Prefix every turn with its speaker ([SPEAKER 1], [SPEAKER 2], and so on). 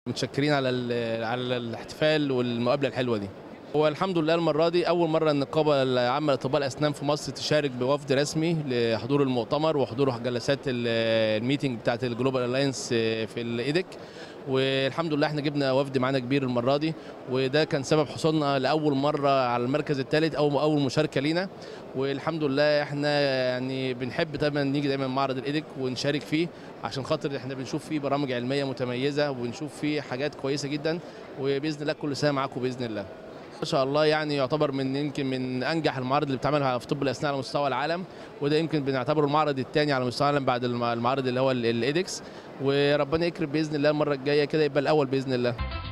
[SPEAKER 1] متشكرين على ال- على الاحتفال والمقابله الحلوه دي هو الحمد لله المره دي اول مره النقابه العامه لاطباء الاسنان في مصر تشارك بوفد رسمي لحضور المؤتمر وحضور جلسات ال- الميتنج بتاعت الجلوبال الاينس في الايدك والحمد لله احنا جبنا وفد معانا كبير المره دي وده كان سبب حصولنا لاول مره على المركز الثالث او اول مشاركه لينا والحمد لله احنا يعني بنحب دايما نيجي دايما معرض الايدك ونشارك فيه عشان خاطر احنا بنشوف فيه برامج علميه متميزه وبنشوف فيه حاجات كويسه جدا وباذن الله كل سنه معاكم باذن الله ما شاء الله يعني يعتبر من يمكن من انجح المعارض اللي بتعمل في طب الاسنان على مستوى العالم وده يمكن بنعتبره المعرض الثاني على مستوى العالم بعد الم- المعرض اللي هو ال- الايدكس وربنا يكرم باذن الله المره الجايه كده يبقى الاول باذن الله